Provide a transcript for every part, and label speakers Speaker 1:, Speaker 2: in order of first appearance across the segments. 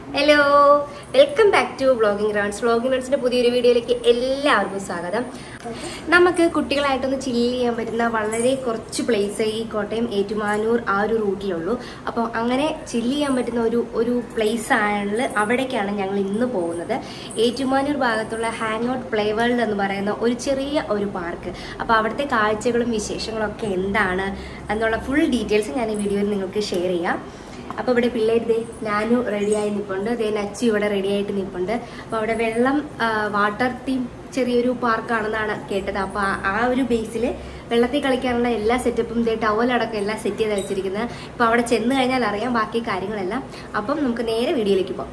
Speaker 1: hello welcome back to vlogging rounds vlogging റൗണ്ട്സിന്റെ പുതിയൊരു വീഡിയോയിലേക്ക് എല്ലാവർക്കും സ്വാഗതം നമുക്ക് കുട്ടികളായിട്ടൊന്ന് ചില്ല് ചെയ്യാൻ പറ്റുന്ന വളരെ കുറച്ച് പ്ലേസ് ഈ കോട്ടയം ഏറ്റുമാനൂർ ആ ഒരു റൂട്ടിലുള്ളൂ അപ്പോൾ അങ്ങനെ ചില്ല് ചെയ്യാൻ പറ്റുന്ന ഒരു ഒരു പ്ലേസ് ആണ് അവിടേക്കാണ് ഞങ്ങൾ ഇന്ന് പോകുന്നത് ഏറ്റുമാനൂർ ഭാഗത്തുള്ള ഹാങ് ഔട്ട് പ്ലേ വേൾഡ് എന്ന് പറയുന്ന ഒരു ചെറിയ ഒരു പാർക്ക് അപ്പോൾ അവിടുത്തെ കാഴ്ചകളും വിശേഷങ്ങളും ഒക്കെ എന്താണ് എന്നുള്ള ഫുൾ ഡീറ്റെയിൽസ് ഞാൻ ഈ വീഡിയോയിൽ നിങ്ങൾക്ക് ഷെയർ ചെയ്യാം അപ്പോൾ ഇവിടെ പിള്ളേർ ദേ നാനു റെഡിയായി നിൽപ്പുണ്ട് ദേ നച്ചു ഇവിടെ റെഡിയായിട്ട് നിൽപ്പുണ്ട് അപ്പോൾ അവിടെ വെള്ളം വാട്ടർ തീം ചെറിയൊരു പാർക്കാണെന്നാണ് കേട്ടത് അപ്പോൾ ആ ഒരു ബേസിൽ വെള്ളത്തിൽ കളിക്കാനുള്ള എല്ലാ സെറ്റപ്പും ദേ ടവലടക്കം എല്ലാം സെറ്റ് ചെയ്ത് വെച്ചിരിക്കുന്നത് അപ്പോൾ അവിടെ ചെന്ന് കഴിഞ്ഞാൽ അറിയാം ബാക്കി കാര്യങ്ങളെല്ലാം അപ്പം നമുക്ക് നേരെ വീഡിയോയിലേക്ക് പോകാം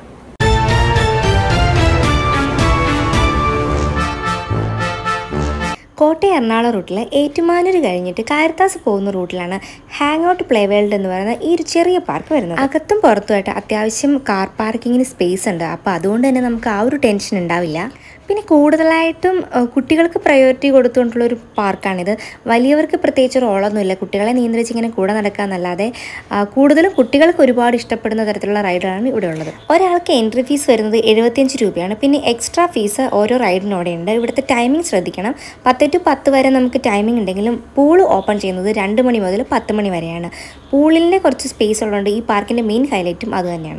Speaker 1: കോട്ടയം എറണാകുളം റൂട്ടിൽ ഏറ്റുമാനൂർ കഴിഞ്ഞിട്ട് കാരത്താസ് പോകുന്ന റൂട്ടിലാണ് ഹാങ് ഔട്ട് പ്ലേ വേൾഡ് എന്ന് പറയുന്ന ഈ ഒരു ചെറിയ പാർക്ക് വരുന്നത് അകത്തും പുറത്തുമായിട്ട് അത്യാവശ്യം കാർ പാർക്കിങ്ങിന് സ്പേസ് ഉണ്ട് അപ്പോൾ അതുകൊണ്ട് തന്നെ നമുക്ക് ആ ഒരു ടെൻഷൻ ഉണ്ടാവില്ല പിന്നെ കൂടുതലായിട്ടും ഏഹ്, കുട്ടികൾക്ക് പ്രയോറിറ്റി കൊടുത്തുകൊണ്ടുള്ള ഒരു പാർക്കാണിത് വലിയവർക്ക് പ്രത്യേകിച്ച് റോളൊന്നുമില്ല കുട്ടികളെ നിയന്ത്രിച്ച് ഇങ്ങനെ കൂടെ നടക്കാന്നല്ലാതെ ആ, കൂടുതലും കുട്ടികൾക്ക് ഒരുപാട് ഇഷ്ടപ്പെടുന്ന തരത്തിലുള്ള റൈഡാണ് ഇവിടെ ഉള്ളത് ഒരാൾക്ക് എൻട്രി ഫീസ് വരുന്നത് എഴുപത്തിയഞ്ച് രൂപയാണ് പിന്നെ എക്സ്ട്രാ ഫീസ് ഓരോ റൈഡിനോടെ ഉണ്ട് ഇവിടുത്തെ ടൈമിംഗ് ശ്രദ്ധിക്കണം പത്ത് ടു പത്ത് വരെ നമുക്ക് ടൈമിംഗ് ഉണ്ടെങ്കിലും പൂൾ ഓപ്പൺ ചെയ്യുന്നത് രണ്ട് മണി മുതൽ പത്ത് മണി വരെയാണ് പൂളിൻ്റെ കുറച്ച് സ്പേസ് ഉള്ളതുകൊണ്ട് ഈ പാർക്കിൻ്റെ മെയിൻ ഹൈലൈറ്റും അത് തന്നെയാണ്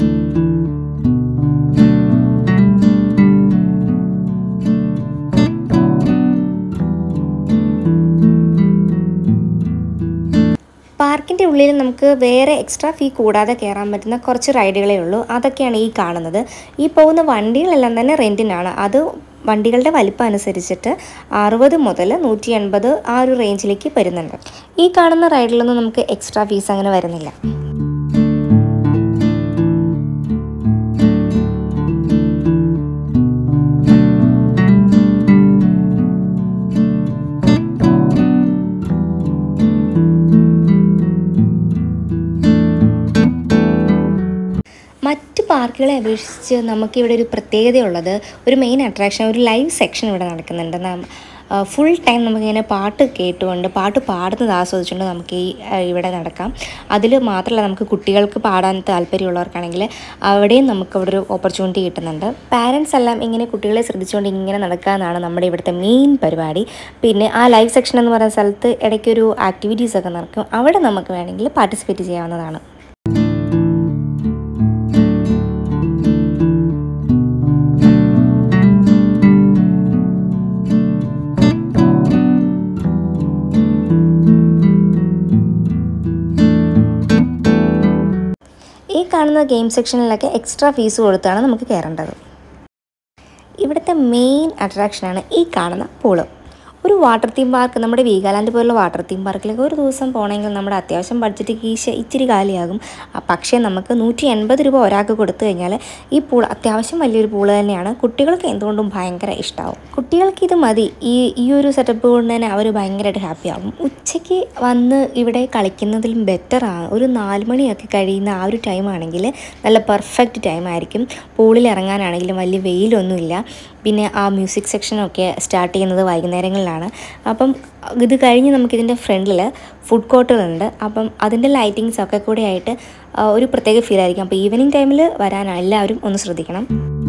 Speaker 1: പാർക്കിൻ്റെ ഉള്ളിൽ നമുക്ക് വേറെ എക്സ്ട്രാ ഫീ കൂടാതെ കയറാൻ പറ്റുന്ന കുറച്ച് റൈഡുകളേ ഉള്ളൂ അതൊക്കെയാണ് ഈ കാണുന്നത് ഈ പോകുന്ന വണ്ടികളെല്ലാം തന്നെ റെൻറ്റിനാണ് അത് വണ്ടികളുടെ വലിപ്പം അനുസരിച്ചിട്ട് അറുപത് മുതൽ നൂറ്റി എൺപത് ആ ഒരു റേഞ്ചിലേക്ക് വരുന്നുണ്ട് ഈ കാണുന്ന റൈഡിലൊന്നും നമുക്ക് എക്സ്ട്രാ ഫീസ് അങ്ങനെ വരുന്നില്ല മറ്റ് പാർക്കുകളെ അപേക്ഷിച്ച് നമുക്കിവിടെ ഒരു പ്രത്യേകതയുള്ളത് ഒരു മെയിൻ അട്രാക്ഷൻ ഒരു ലൈവ് സെക്ഷൻ ഇവിടെ നടക്കുന്നുണ്ട് നം- ആ, ഫുൾ ടൈം നമുക്കിങ്ങനെ പാട്ട് കേട്ടുകൊണ്ട് പാട്ട് പാടുന്നത് ആസ്വദിച്ചുകൊണ്ട് നമുക്ക് ഈ ആ, ഇവിടെ നടക്കാം അതിൽ മാത്രമല്ല നമുക്ക് കുട്ടികൾക്ക് പാടാൻ താല്പര്യമുള്ളവർക്കാണെങ്കിൽ അവിടെയും നമുക്ക് ഇവിടെ ഒരു ഓപ്പർച്യൂണിറ്റി കിട്ടുന്നുണ്ട് പാരൻസ് എല്ലാം ഇങ്ങനെ കുട്ടികളെ ശ്രദ്ധിച്ചുകൊണ്ട് ഇങ്ങനെ നടക്കുക എന്നാണ് നമ്മുടെ ഇവിടുത്തെ മെയിൻ പരിപാടി പിന്നെ ആ ലൈവ് സെക്ഷൻ എന്ന് പറയുന്ന സ്ഥലത്ത് ഇടയ്ക്കൊരു ആക്ടിവിറ്റീസ് ഒക്കെ നടക്കും അവിടെ നമുക്ക് വേണമെങ്കിൽ പാർട്ടിസിപ്പേറ്റ് ചെയ്യാവുന്നതാണ് ഈ കാണുന്ന ഗെയിം സെക്ഷനിലൊക്കെ എക്സ്ട്രാ ഫീസ് കൊടുത്താണ് നമുക്ക് കയറേണ്ടത് ഇവിടുത്തെ മെയിൻ അട്രാക്ഷനാണ് ഈ കാണുന്ന പൂള് ഒരു വാട്ടർ തീം പാർക്ക് നമ്മുടെ വീഗാലാൻഡ് പോലുള്ള വാട്ടർ തീം പാർക്കിലേക്ക് ഒരു ദിവസം പോകണമെങ്കിൽ നമ്മുടെ അത്യാവശ്യം ബഡ്ജറ്റ് കീശ ഇച്ചിരി കാലിയാകും ആ, പക്ഷേ നമുക്ക് നൂറ്റി എൺപത് രൂപ ഒരാൾക്ക് കൊടുത്തു കഴിഞ്ഞാൽ ഈ പൂൾ അത്യാവശ്യം വലിയൊരു പൂള് തന്നെയാണ് കുട്ടികൾക്ക് എന്തുകൊണ്ടും ഭയങ്കര ഇഷ്ടമാവും കുട്ടികൾക്ക് ഇത് മതി ഈ ഈ ഒരു സെറ്റപ്പ് കൊണ്ട് തന്നെ അവർ ഭയങ്കരമായിട്ട് ഹാപ്പി ആവും ഉച്ചയ്ക്ക് വന്ന് ഇവിടെ കളിക്കുന്നതിലും ബെറ്ററാണ് ഒരു നാല് മണിയൊക്കെ കഴിയുന്ന ആ ഒരു ടൈമാണെങ്കിൽ നല്ല പെർഫെക്റ്റ് ടൈമായിരിക്കും പൂളിൽ ഇറങ്ങാനാണെങ്കിലും വലിയ വെയിലൊന്നുമില്ല പിന്നെ ആ മ്യൂസിക് സെക്ഷനൊക്കെ സ്റ്റാർട്ട് ചെയ്യുന്നത് വൈകുന്നേരങ്ങളിലാണ് അപ്പം ഇത് കഴിഞ്ഞ് നമുക്കിതിൻ്റെ ഫ്രണ്ടിൽ ഫുഡ് കോർട്ടുകളുണ്ട് അപ്പം അതിൻ്റെ ലൈറ്റിങ്സ് ഒക്കെ കൂടെ ആയിട്ട് ആ, ഒരു പ്രത്യേക ഫീൽ ആയിരിക്കും അപ്പോൾ ഈവനിങ് ടൈമിൽ വരാൻ എല്ലാവരും ഒന്ന് ശ്രദ്ധിക്കണം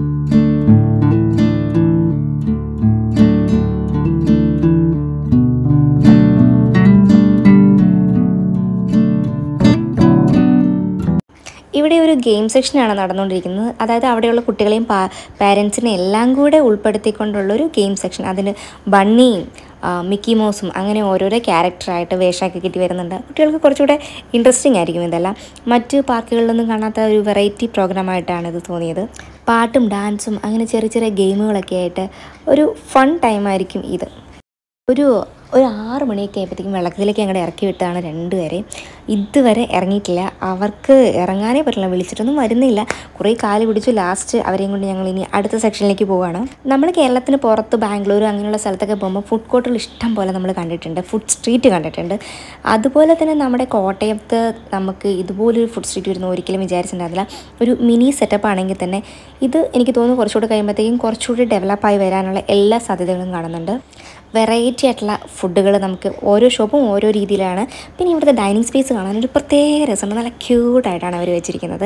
Speaker 1: ഇവിടെ ഒരു ഗെയിം സെക്ഷനാണ് നടന്നുകൊണ്ടിരിക്കുന്നത് അതായത് അവിടെയുള്ള കുട്ടികളെയും പാ പാരൻസിനെ എല്ലാം കൂടെ ഉൾപ്പെടുത്തിക്കൊണ്ടുള്ള ഒരു ഗെയിം സെക്ഷൻ അതിന് ബണ്ണിയും ആ, മിക്കി മൗസും അങ്ങനെ ഓരോരോ ക്യാരക്ടറായിട്ട് വേഷമൊക്കെ കിട്ടി വരുന്നുണ്ട് കുട്ടികൾക്ക് കുറച്ചുകൂടെ ഇൻട്രസ്റ്റിംഗ് ആയിരിക്കും ഇതെല്ലാം മറ്റ് പാർക്കുകളിലൊന്നും കാണാത്ത ഒരു വെറൈറ്റി പ്രോഗ്രാമായിട്ടാണ് ഇത് തോന്നിയത് പാട്ടും ഡാൻസും അങ്ങനെ ചെറിയ ചെറിയ ഗെയിമുകളൊക്കെ ആയിട്ട് ഒരു ഫൺ ടൈമായിരിക്കും ഇത് ഒരു ഒരു ആറ് മണിയൊക്കെ ആയപ്പോഴത്തേക്കും വെള്ളത്തിലേക്ക് അങ്ങോട്ട് ഇറക്കി വിട്ടതാണ് രണ്ടുപേരെയും ഇതുവരെ ഇറങ്ങിയിട്ടില്ല അവർക്ക് ഇറങ്ങാനേ പറ്റില്ല വിളിച്ചിട്ടൊന്നും വരുന്നില്ല കുറേ കാല് പിടിച്ചു ലാസ്റ്റ് അവരെയും കൊണ്ട് ഞങ്ങൾ ഇനി അടുത്ത സെക്ഷനിലേക്ക് പോവുകയാണ് നമ്മൾ കേരളത്തിന് പുറത്ത് ബാംഗ്ലൂർ അങ്ങനെയുള്ള സ്ഥലത്തൊക്കെ പോകുമ്പോൾ ഫുഡ് കോർട്ടുകൾ ഇഷ്ടം പോലെ നമ്മൾ കണ്ടിട്ടുണ്ട് ഫുഡ് സ്ട്രീറ്റ് കണ്ടിട്ടുണ്ട് അതുപോലെ തന്നെ നമ്മുടെ കോട്ടയത്ത് നമുക്ക് ഇതുപോലൊരു ഫുഡ് സ്ട്രീറ്റ് വരുന്ന ഒരിക്കലും വിചാരിച്ചിട്ടുണ്ടായിരുന്നില്ല ഒരു മിനി സെറ്റപ്പ് ആണെങ്കിൽ തന്നെ ഇത് എനിക്ക് തോന്നുന്നു കുറച്ചുകൂടെ കഴിയുമ്പോഴത്തേക്കും കുറച്ചുകൂടി ഡെവലപ്പായി വരാനുള്ള എല്ലാ സാധ്യതകളും കാണുന്നുണ്ട് വെറൈറ്റി ആയിട്ടുള്ള ഫുഡുകൾ നമുക്ക് ഓരോ ഷോപ്പും ഓരോ രീതിയിലാണ് പിന്നെ ഇവിടുത്തെ ഡൈനിങ് സ്പേസ് കാണാൻ ഒരു പ്രത്യേക രസമുണ്ട് നല്ല ക്യൂട്ടായിട്ടാണ് അവർ വെച്ചിരിക്കുന്നത്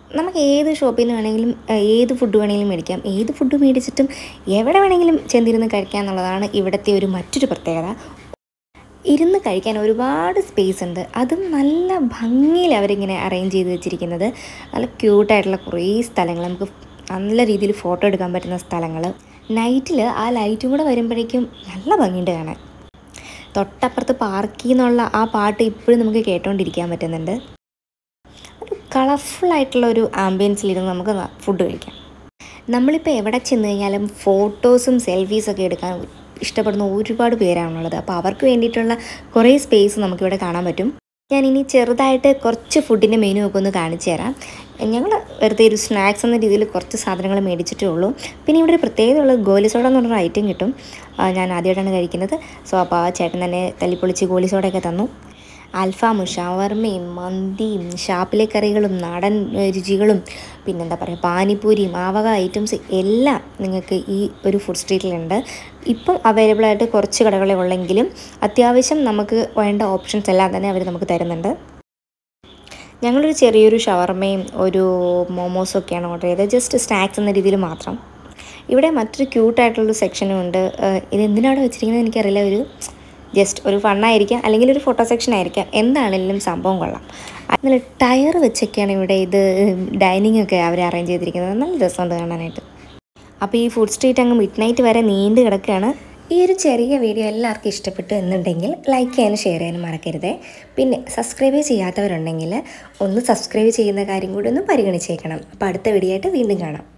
Speaker 1: നമുക്ക് ഏത് ഷോപ്പിൽ നിന്ന് വേണമെങ്കിലും ഏഹ്, ഏത് ഫുഡ് വേണമെങ്കിലും മേടിക്കാം ഏത് ഫുഡ് മേടിച്ചിട്ടും എവിടെ വേണമെങ്കിലും ചെന്നിരുന്ന് കഴിക്കാം എന്നുള്ളതാണ് ഇവിടുത്തെ ഒരു മറ്റൊരു പ്രത്യേകത ഇരുന്ന് കഴിക്കാൻ ഒരുപാട് സ്പേസ് ഉണ്ട് അതും നല്ല ഭംഗിയിൽ അവരിങ്ങനെ അറേഞ്ച് ചെയ്ത് വെച്ചിരിക്കുന്നത് നല്ല ക്യൂട്ടായിട്ടുള്ള കുറേ സ്ഥലങ്ങൾ നമുക്ക് നല്ല രീതിയിൽ ഫോട്ടോ എടുക്കാൻ പറ്റുന്ന സ്ഥലങ്ങൾ നൈറ്റിൽ ആ ലൈറ്റും കൂടെ വരുമ്പോഴേക്കും നല്ല ഭംഗിയുണ്ട് കാണാൻ തൊട്ടപ്പുറത്ത് പാർക്കിൽ നിന്നുള്ള ആ പാട്ട് ഇപ്പോഴും നമുക്ക് കേട്ടോണ്ടിരിക്കാൻ പറ്റുന്നുണ്ട് ഒരു കളർഫുൾ ആയിട്ടുള്ള ഒരു ആംബിയൻസിലിരുന്ന് നമുക്ക് ഫുഡ് കഴിക്കാം നമ്മളിപ്പോൾ എവിടെ ചെന്ന് കഴിഞ്ഞാലും ഫോട്ടോസും സെൽഫീസൊക്കെ എടുക്കാൻ ഇഷ്ടപ്പെടുന്ന ഒരുപാട് പേരാണുള്ളത് അപ്പോൾ അവർക്ക് വേണ്ടിയിട്ടുള്ള കുറേ സ്പേസ് നമുക്കിവിടെ കാണാൻ പറ്റും ഞാൻ ഇനി ചെറുതായിട്ട് കുറച്ച് ഫുഡിൻ്റെ മെനു ഒക്കെ ഒന്ന് കാണിച്ചു തരാം ഞങ്ങൾ വെറുതെ ഒരു സ്നാക്സ് എന്ന രീതിയിൽ കുറച്ച് സാധനങ്ങൾ മേടിച്ചിട്ടേ ഉള്ളൂ പിന്നെ ഇവിടെ ഒരു പ്രത്യേകത ഉള്ളത് ഗോലി സോഡ എന്ന് പറഞ്ഞൊരു ഐറ്റം കിട്ടും ആ, ഞാൻ ആദ്യമായിട്ടാണ് കഴിക്കുന്നത് സോ അപ്പോൾ ആ ചേട്ടൻ തന്നെ തല്ലിപ്പൊളിച്ച് ഗോലി സോഡയൊക്കെ തന്നു അൽഫാമും ഷവർമയും മന്തിയും ഷാപ്പിലെ കറികളും നാടൻ ഏ, രുചികളും പിന്നെന്താ പറയുക പാനിപ്പൂരിയും ആ വക ഐറ്റംസ് എല്ലാം നിങ്ങൾക്ക് ഈ ഒരു ഫുഡ് സ്ട്രീറ്റിലുണ്ട് ഇപ്പം അവൈലബിൾ ആയിട്ട് കുറച്ച് കടകളെ ഉള്ളെങ്കിലും അത്യാവശ്യം നമുക്ക് വേണ്ട ഓപ്ഷൻസ് എല്ലാം തന്നെ അവർ നമുക്ക് തരുന്നുണ്ട് ഞങ്ങളൊരു ചെറിയൊരു ഷവർമയും ഒരു മോമോസും ഒക്കെയാണ് ഓർഡർ ചെയ്തത് ജസ്റ്റ് സ്നാക്സ് എന്ന രീതിയിൽ മാത്രം ഇവിടെ മറ്റൊരു ക്യൂട്ടായിട്ടുള്ളൊരു സെക്ഷനും ഉണ്ട് ഏഹ് ഇത് എന്തിനാണ് വെച്ചിരിക്കുന്നത് എനിക്കറിയില്ല ഒരു ജസ്റ്റ് ഒരു ഫണ്ണായിരിക്കാം അല്ലെങ്കിൽ ഒരു ഫോട്ടോ സെക്ഷൻ ആയിരിക്കാം എന്താണെങ്കിലും സംഭവം കൊള്ളാം നല്ല ടയർ വെച്ചൊക്കെയാണ് ഇവിടെ ഇത് ഡൈനിങ് ഒക്കെ അവർ അറേഞ്ച് ചെയ്തിരിക്കുന്നത് നല്ല രസമുണ്ട് കാണാനായിട്ട് അപ്പോൾ ഈ ഫുഡ് സ്ട്രീറ്റ് അങ്ങ് മിഡ് നൈറ്റ് വരെ നീണ്ടു കിടക്കുകയാണ് ഈ ഒരു ചെറിയ വീഡിയോ എല്ലാവർക്കും ഇഷ്ടപ്പെട്ടു എന്നുണ്ടെങ്കിൽ ലൈക്ക് ചെയ്യാനും ഷെയർ ചെയ്യാനും മറക്കരുതേ പിന്നെ സബ്സ്ക്രൈബ് ചെയ്യാത്തവരുണ്ടെങ്കിൽ ഒന്ന് സബ്സ്ക്രൈബ് ചെയ്യുന്ന കാര്യം കൂടി ഒന്ന് പരിഗണിച്ചേക്കണം അപ്പോൾ അടുത്ത വീഡിയോ ആയിട്ട് വീണ്ടും കാണാം